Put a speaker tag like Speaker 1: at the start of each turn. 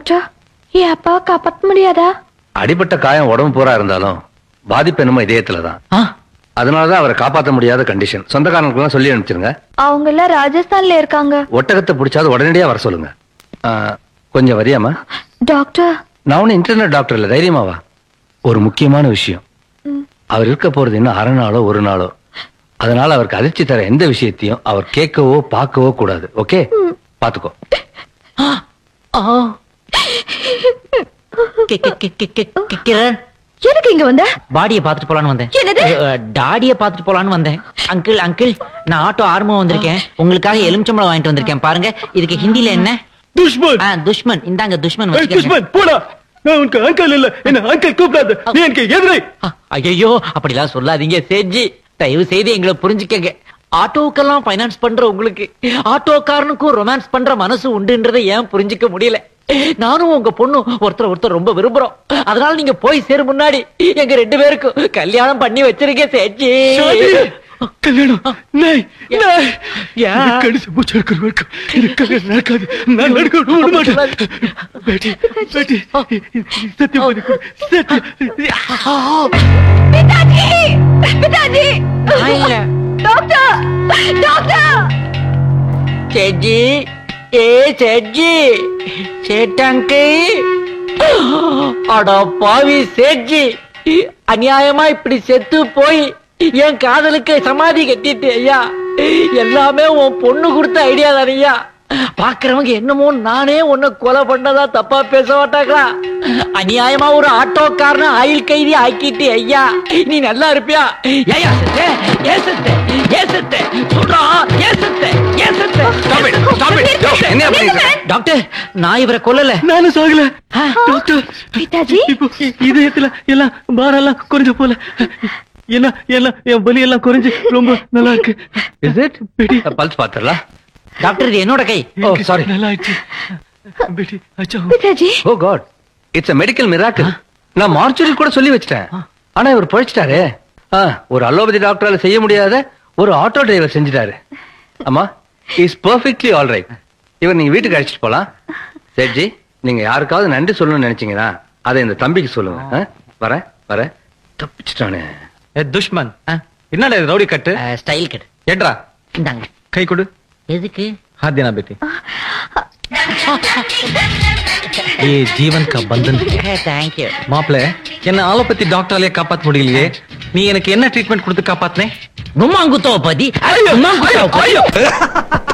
Speaker 1: Doctor என் அப்பாவை காப்பாற்ற முடியாதா
Speaker 2: அடிபட்ட காயம் உடம்பு பூரா இருந்தாலும் பாதிப்பு என்னமோ இதயத்துல தான்
Speaker 3: ஆ,
Speaker 2: அதனாலதான் அவரை காப்பாற்ற முடியாத கண்டிஷன் சொந்தக்காரங்களுக்குலாம் சொல்லி அனுப்பிச்சிருங்க
Speaker 1: அவங்க எல்லாம் ராஜஸ்தான்ல இருக்காங்க
Speaker 2: ஒட்டகத்தை பிடிச்சாது உடனடியா வர சொல்லுங்க ஆ, கொஞ்சம் வரியாமா
Speaker 1: டாக்டர்
Speaker 2: நான் ஒன்னும் இன்டர்நெட் டாக்டர் இல்ல தைரியமாவா ஒரு முக்கியமான விஷயம்
Speaker 1: ம்.
Speaker 2: அவர் இருக்க போறது இன்னும் அரை நாளோ ஒரு நாளோ அதனால அவருக்கு அதிர்ச்சி தர எந்த விஷயத்தையும் அவர் கேட்கவோ பார்க்கவோ கூடாது ஓகே பாத்துக்கோ
Speaker 3: ஆ. கி- கி- கி- கி- கி- கி- கிரண்
Speaker 1: எதுக்கு இங்க வந்த
Speaker 3: பாடியை பார்த்துட்டு போலான்னு வந்தேன்
Speaker 1: என்னது?
Speaker 3: அஹ், டாடியை பார்த்துட்டு போலான்னு வந்தேன் அங்கிள் அங்கிள் நான் ஆட்டோ ஆர்மம் வந்திருக்கேன் உங்களுக்காக எலுமிச்சம்பழம் வாங்கிட்டு வந்திருக்கேன் பாருங்க இதுக்கு ஹிந்தில என்ன
Speaker 4: துஷ்மன்
Speaker 3: ஆ, துஷ்மன் இந்தாங்க துஷ்மன்
Speaker 4: ஏய்,
Speaker 3: வச்சுக்கோங்க.
Speaker 4: துஷ்மன் போடா நான் உனக்கு அங்கிள் இல்ல என்ன அங்கிள் கூப்பிடாத நீ எனக்கு எதிரை
Speaker 3: ஐயோ அப்படிலாம் சொல்லாதீங்க சேட்ஜி தயவு செய்து எங்களை புரிஞ்சுக்கங்க ஆட்டோக்கெல்லாம் ஃபைனான்ஸ் பண்ற உங்களுக்கு ஆட்டோக்காரனுக்கும் ரொமான்ஸ் பண்ற மனசு உண்டுன்றதை ஏன் புரிஞ்சுக்க முடியல நானும் உங்க பொண்ணு ஒருத்தர் ஒருத்தர் ரொம்ப விரும்புறோம் அதனால நீங்க போய் சேரும் முன்னாடி எங்க ரெண்டு பேருக்கும் கல்யாணம் பண்ணி வச்சிருக்கேன் சேட்ஜி
Speaker 4: ஷாதி, கல்யாணம் நாய் நாய்
Speaker 3: யா.
Speaker 4: எனக்கு கடிச்சு மூச்சு எடுக்கிற வரைக்கும் எனக்கு கல்யாணம் நடக்காது நான் நடக்க விட மாட்டேன் பேட்டி பேட்டி சத்தியம் பண்ணி கொடு சத்தியம்
Speaker 1: பிதாஜி பிதாஜி
Speaker 3: நான் இல்ல.
Speaker 1: டாக்டர் டாக்டர்
Speaker 3: சேட்ஜி ஏ சேட்ஜி சேட்டாங்கு அட பாவி சேட்ஜி அநியாயமா இப்படி செத்து போய் என் காதலுக்கு சமாதி கட்டிட்டு ஐயா எல்லாமே உன் பொண்ணு கொடுத்த ஐடியா தானையா பாக்குறவங்க என்னமோ நானே உன்னை கொலை பண்ணதா தப்பா பேச மாட்டாங்களா அநியாயமா ஒரு ஆட்டோக்காரன ஆயுள் கைதி ஆக்கிட்டு ஐயா நீ நல்லா இருப்பியா ஏயா செத்த ஏ செத்த ஏ செத்த சொல்றா ஏ செத்த ஏ செத்த
Speaker 2: Stop it, stop it. Yo, என்ன பண்ணிட்டு இருக்க?
Speaker 3: டாக்டர் நான் இவரை கொல்லல
Speaker 4: நானும் சாகல டாக்டர்
Speaker 1: பிதாஜி
Speaker 4: இப்போ இதயத்துல எல்லாம் பாரெல்லாம் குறைஞ்ச போல என்ன எல்லாம் என் வலி எல்லாம் குறைஞ்சு ரொம்ப நல்லா இருக்கு
Speaker 2: Is it?
Speaker 4: பேட்டி
Speaker 2: பல்ஸ் பாத்துடலாம்
Speaker 3: டாக்டர் இது என்னோட கை
Speaker 2: ஓ சாரி
Speaker 4: நல்லா ஆயிடுச்சு பேட்டி அச்சா
Speaker 1: பிதாஜி
Speaker 2: oh God it's a medical miracle நான் மார்ச்சுரி கூட சொல்லி வச்சிட்டேன் ஆனா இவர் பழிச்சிட்டாரே ஆ, ஒரு அலோபதி டாக்டரால செய்ய முடியாத ஒரு ஆட்டோ டிரைவர் செஞ்சுட்டாரு அம்மா இஸ் பெர்ஃபெக்ட்லி ஆல் ரைட் இவர் நீங்க வீட்டுக்கு அழைச்சிட்டு போலாம் சேட்ஜி நீங்க யாருக்காவது நன்றி சொல்லணும்னு நினைச்சீங்கன்னா அதை இந்த தம்பிக்கு சொல்லுங்க ஆ? வரேன் வரேன் தப்பிச்சிட்டானே
Speaker 5: ஏ துஷ்மன்
Speaker 3: ஆ,
Speaker 5: என்னடா இது ரவுடி கட்டு
Speaker 3: அஹ், ஸ்டைல் கட்
Speaker 5: ஏட்ரா
Speaker 3: இந்தாங்க
Speaker 5: கை கொடு
Speaker 3: எதுக்கு
Speaker 5: हाथ देना बेटी ये जीवन का बंधन है
Speaker 3: தேங்க்யூ
Speaker 5: மாப்பிள்ள என்ன ஆலோபதி டாக்டராலே காப்பாத்த முடியலையே நீ எனக்கு என்ன ட்ரீட்மெண்ட் கொடுத்து காப்பாத்தினே
Speaker 3: நும்மாங்குத்தோ பதி நும்மாங்குத்தோ பதி